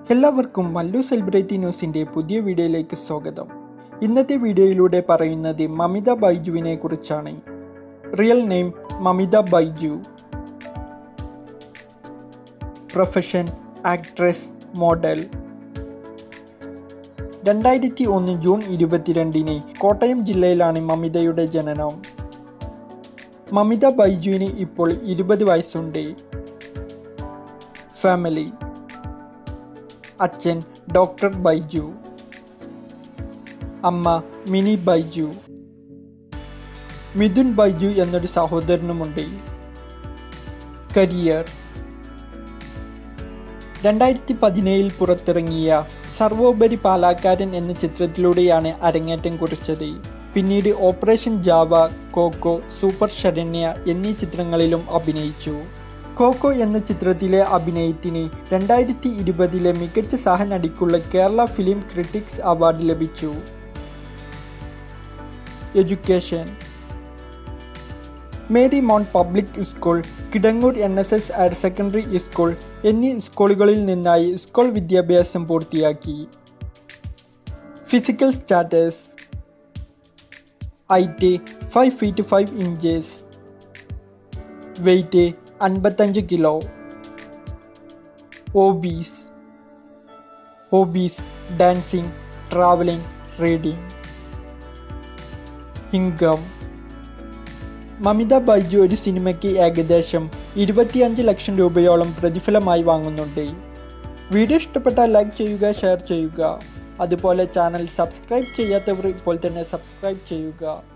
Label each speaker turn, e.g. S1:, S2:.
S1: എല്ലാവർക്കും മല്ലു സെലിബ്രിറ്റി ന്യൂസിൻ്റെ പുതിയ വീഡിയോയിലേക്ക് സ്വാഗതം ഇന്നത്തെ വീഡിയോയിലൂടെ പറയുന്നത് മമിത ബൈജുവിനെ കുറിച്ചാണ് real name Mamitha Baiju profession actress model രണ്ടായിരത്തി ഒന്ന് ജൂൺ ഇരുപത്തിരണ്ടിന് കോട്ടയം ജില്ലയിലാണ് മമിതയുടെ ജനനം മമിത ബൈജുവിന് ഇപ്പോൾ ഇരുപത് വയസ്സുണ്ട് ഫാമിലി അച്ഛൻ ഡോക്ടർ ബൈജു അമ്മ മിനി ബൈജു മിഥുൻ ബൈജു എന്നൊരു സഹോദരനുമുണ്ട് കരിയർ രണ്ടായിരത്തി പതിനേഴിൽ പുറത്തിറങ്ങിയ സർവോപരി പാലാക്കാരൻ എന്ന ചിത്രത്തിലൂടെയാണ് അരങ്ങേറ്റം കുറിച്ചത് പിന്നീട് ഓപ്പറേഷൻ ജാവ കോക്കോ സൂപ്പർ ശരണ്യ എന്നീ ചിത്രങ്ങളിലും അഭിനയിച്ചു കോക്കോ എന്ന ചിത്രത്തിലെ അഭിനയത്തിന് രണ്ടായിരത്തി ഇരുപതിലെ മികച്ച സഹനടിക്കുള്ള കേരള ഫിലിം ക്രിട്ടിക്സ് അവാർഡ് ലഭിച്ചു education Mary Mount Public School Kidangoor N S S higher secondary school എന്നീ സ്കൂളുകളിൽ നിന്നായി സ്കൂൾ വിദ്യാഭ്യാസം പൂർത്തിയാക്കി physical status height five feet five inches weight അൻപത്തഞ്ച് kilo hobbies hobbies dancing travelling reading income Mamitha Baiju ഒരു സിനിമയ്ക്ക് ഏകദേശം ഇരുപത്തിയഞ്ച് ലക്ഷം രൂപയോളം പ്രതിഫലമായി വാങ്ങുന്നുണ്ട് വീഡിയോ ഇഷ്ടപ്പെട്ടാൽ ലൈക്ക് ചെയ്യുക ഷെയർ ചെയ്യുക അതുപോലെ ചാനൽ സബ്സ്ക്രൈബ് ചെയ്യാത്തവർ ഇപ്പോൾ തന്നെ സബ്സ്ക്രൈബ് ചെയ്യുക